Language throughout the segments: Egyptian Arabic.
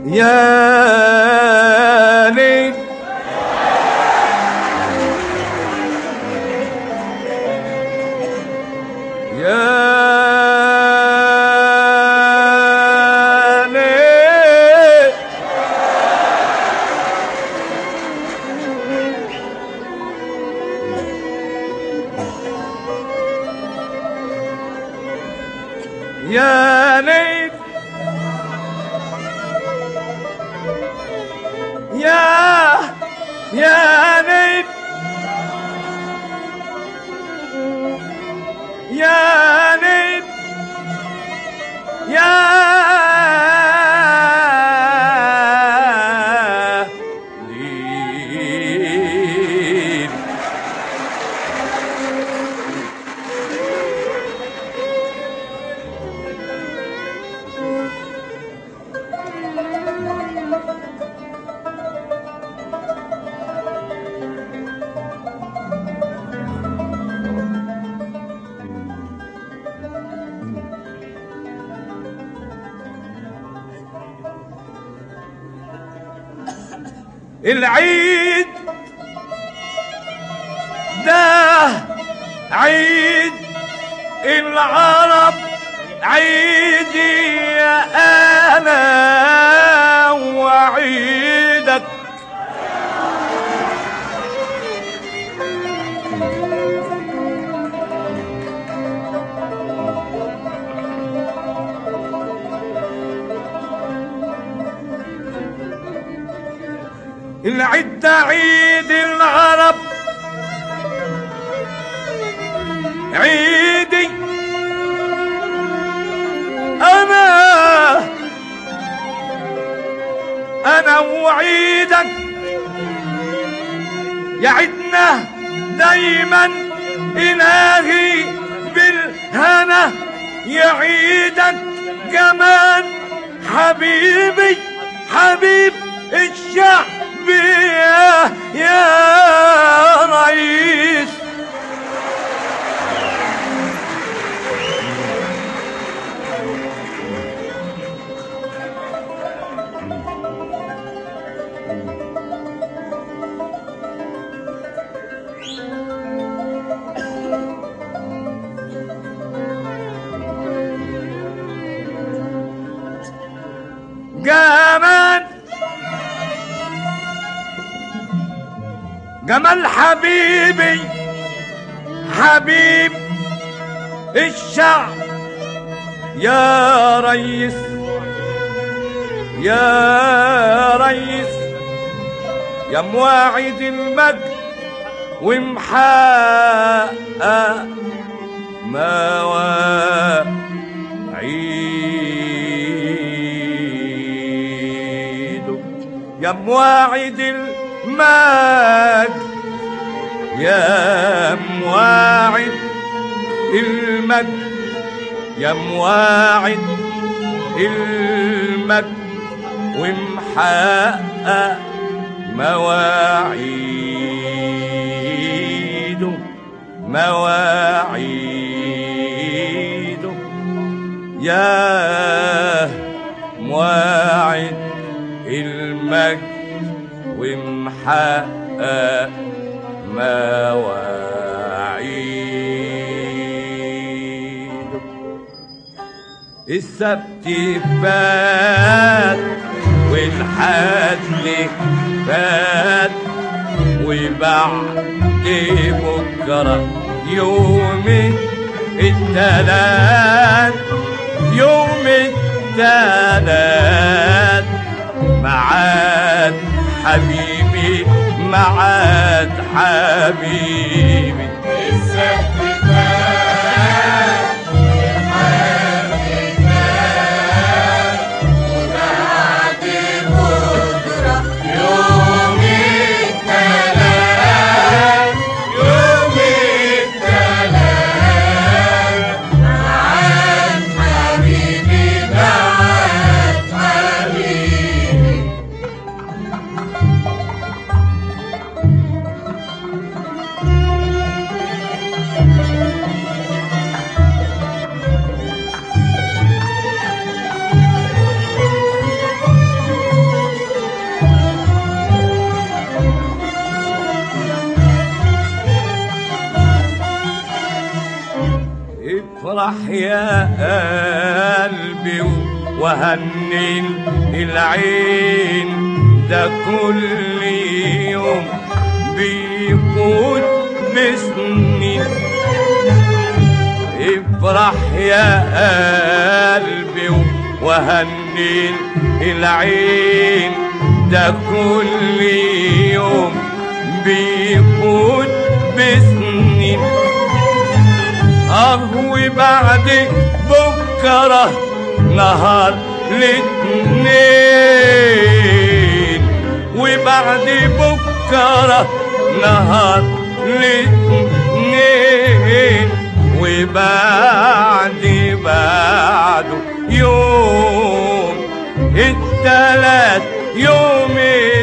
يا ليل يا ليل يا ليل يا يا ليل يا ليل يا ليل العيد ده عيد العرب عيدي انا وعيدك العيد ده عيد العرب عيدي انا انا وعيدك يعدنا دايما الهي بالهنا يعيدك كمان حبيبي حبيب الشعب يا يا رئيس جمال جمال حبيبي حبيب الشعب يا ريس يا ريس يا مواعيد المجد ومحقق مواعيده يا مواعيد المجد يا مواعد المجد يا مواعد المجد ومحقق مواعيده مواعيده يا مواعد المجد ومحقق مواعيده السبت فات والحد فات وبعد بكرة يوم التلات يوم التلات معاد حبيبي معاد حبيبي افرح يا قلبي وهني العين ده كل يوم بيكون بسنين افرح يا قلبي وهني العين ده كل يوم بيكون بسنين اه وبعد بكره نهار الاتنين وبعد بكره نهار الاتنين وبعد بعده يوم التلات يوم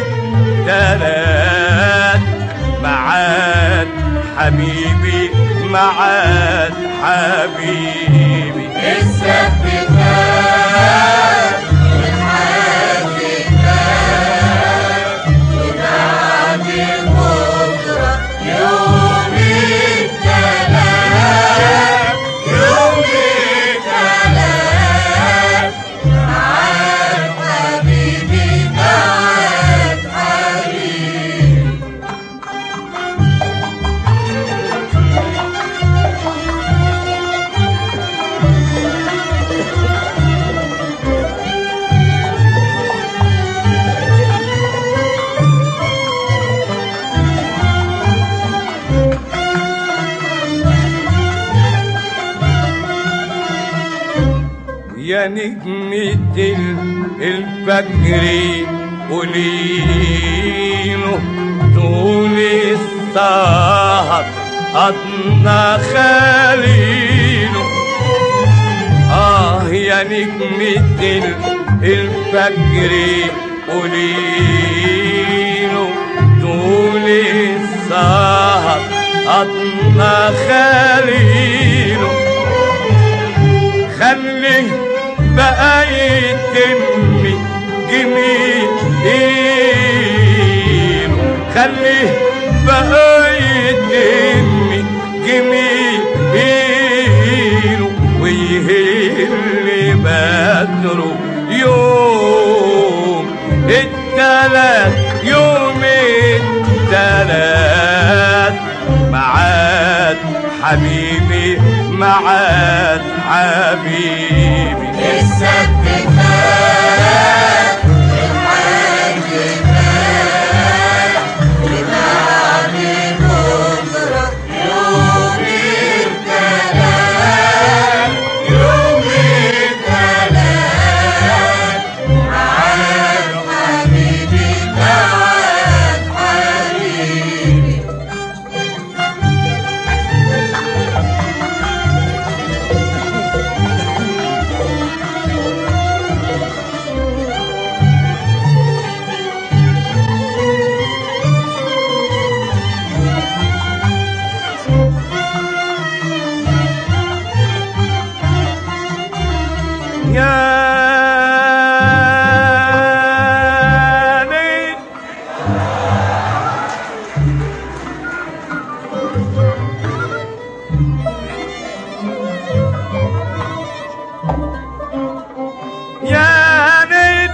التلات معاد حبيبي معاد حبيبي السبت فات والحد فات وبعد بكرة يوم التلات يوم التلات معاك حبيبي معاك حبيبي يا نجمة ال- الفجر قوليله طول السهر قضنا خليله آه يا نجمة ال- الفجر قوليله طول السهر قضنا خليله خليه بقى يتم جميله خليه بقى يتم جميله ويهل بدره يوم التلات يوم التلات معاد حبيبي معاد حبيبي السبت فات والحد فات وبعد بكرة يوم التلات يوم التلات معاك حبيبي معاك حبيبي يا ليل يا ليل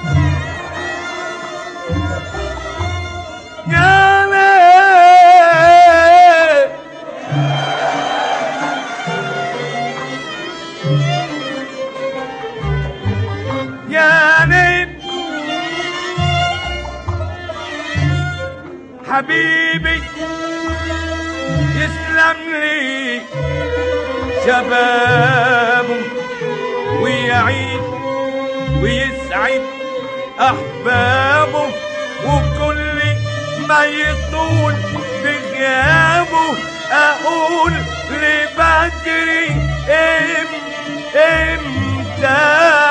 يا ليل يا ليل حبيبي يسلم لي شبابه ويعيد ويسعد أحبابه وكل ما يطول بغيابه أقول لبدري إم إمتى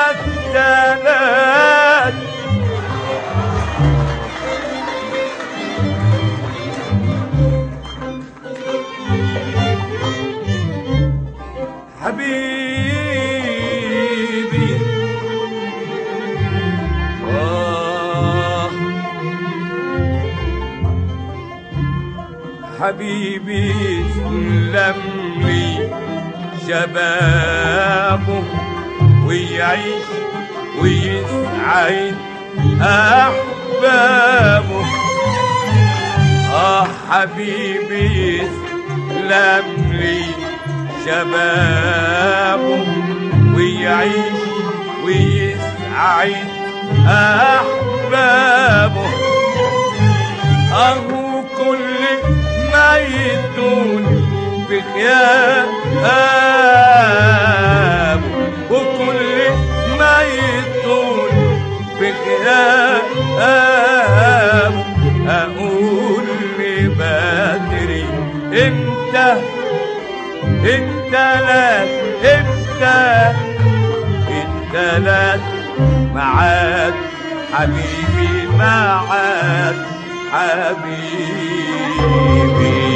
التلات حبيبي آه حبيبي سلم لي شبابه ويعيش ويسعد أحبابه آه حبيبي يسلم لي شبابه ويعيش ويسعد أحبابه أهو كل ما يدون بخيابه وكل ما يدون بخيابه أقول لبدري امتى التلات امتى التلات معاد حبيبي معاد حبيبي